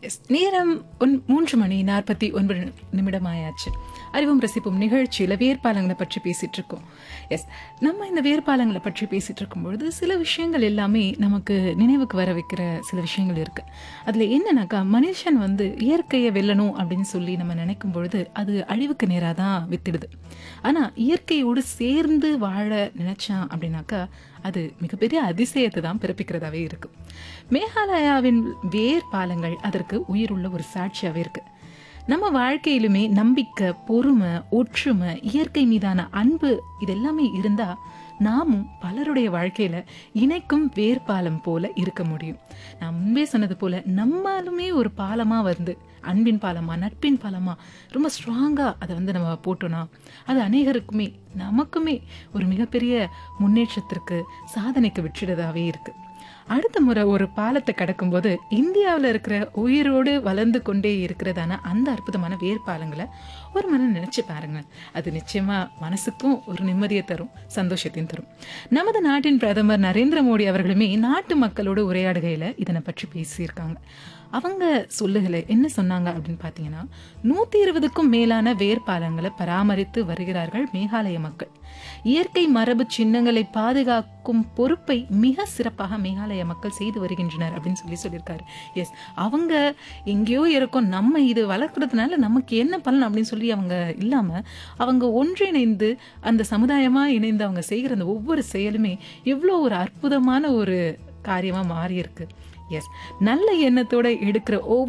S நேரம் one மூன்று மணி நாற்பத்தி ஒன்பது நிமிடமாயாச்சு அறிவும் ரசிப்பும் நிகழ்ச்சியில் வேர்பாலங்களை பற்றி பேசிட்டு இருக்கோம் எஸ் நம்ம இந்த வேர்பாலங்களை பற்றி பேசிட்டு இருக்கும்பொழுது சில விஷயங்கள் எல்லாமே நமக்கு நினைவுக்கு வர வைக்கிற சில விஷயங்கள் இருக்கு அதில் என்னன்னாக்கா மனுஷன் வந்து இயற்கையை வெல்லணும் அப்படின்னு சொல்லி நம்ம நினைக்கும் பொழுது அது அழிவுக்கு நேராக தான் வித்திடுது ஆனால் இயற்கையோடு சேர்ந்து வாழ நினைச்சான் அப்படின்னாக்கா அது மிகப்பெரிய அதிசயத்தை தான் பிறப்பிக்கிறதாவே இருக்கு மேகாலயாவின் வேர் பாலங்கள் அதற்கு உயிருள்ள ஒரு சாட்சியாவே இருக்கு நம்ம வாழ்க்கையிலுமே நம்பிக்கை பொறுமை ஒற்றுமை இயற்கை மீதான அன்பு இதெல்லாமே இருந்தா நாமும் பலருடைய வாழ்க்கையில இணைக்கும் வேர்பாலம் போல இருக்க முடியும் நான் முன்பே சொன்னது போல நம்மளுமே ஒரு பாலமா வந்து அன்பின் பாலமா நட்பின் பாலமா ரொம்ப ஸ்ட்ராங்கா அதை வந்து நம்ம போட்டோம்னா அது அநேகருக்குமே நமக்குமே ஒரு மிகப்பெரிய முன்னேற்றத்திற்கு சாதனைக்கு விட்டுறதாவே இருக்கு அடுத்த முறை ஒரு பாலத்தை கடக்கும்போது இந்தியாவில் இருக்கிற உயிரோடு வளர்ந்து கொண்டே இருக்கிறதான அந்த அற்புதமான வேர்பாலங்களை ஒரு மனம் நினைச்சு பாருங்க அது நிச்சயமா மனசுக்கும் ஒரு நிம்மதியை தரும் சந்தோஷத்தையும் தரும் நமது நாட்டின் பிரதமர் நரேந்திர மோடி அவர்களுமே நாட்டு மக்களோடு உரையாடுகையில் இதனை பற்றி பேசியிருக்காங்க அவங்க சொல்லுகளை என்ன சொன்னாங்க அப்படின்னு பார்த்தீங்கன்னா நூற்றி இருபதுக்கும் மேலான வேர்பாலங்களை பராமரித்து வருகிறார்கள் மேகாலய மக்கள் இயற்கை மரபு சின்னங்களை பாதுகாக்கும் பொறுப்பை மிக சிறப்பாக மேகாலய மக்கள் செய்து வருகின்றனர் அப்படின்னு சொல்லி சொல்லியிருக்காரு எஸ் அவங்க எங்கேயோ இருக்கோம் நம்ம இது வளர்க்குறதுனால நமக்கு என்ன பலன் அப்படின்னு சொல்லி அவங்க இல்லாமல் அவங்க ஒன்றிணைந்து அந்த சமுதாயமாக இணைந்து அவங்க செய்கிற அந்த ஒவ்வொரு செயலுமே எவ்வளோ ஒரு அற்புதமான ஒரு காரியமாக மாறி இருக்கு எஸ் நல்ல எண்ணத்தோட எடுக்கிற ஒவ்வொரு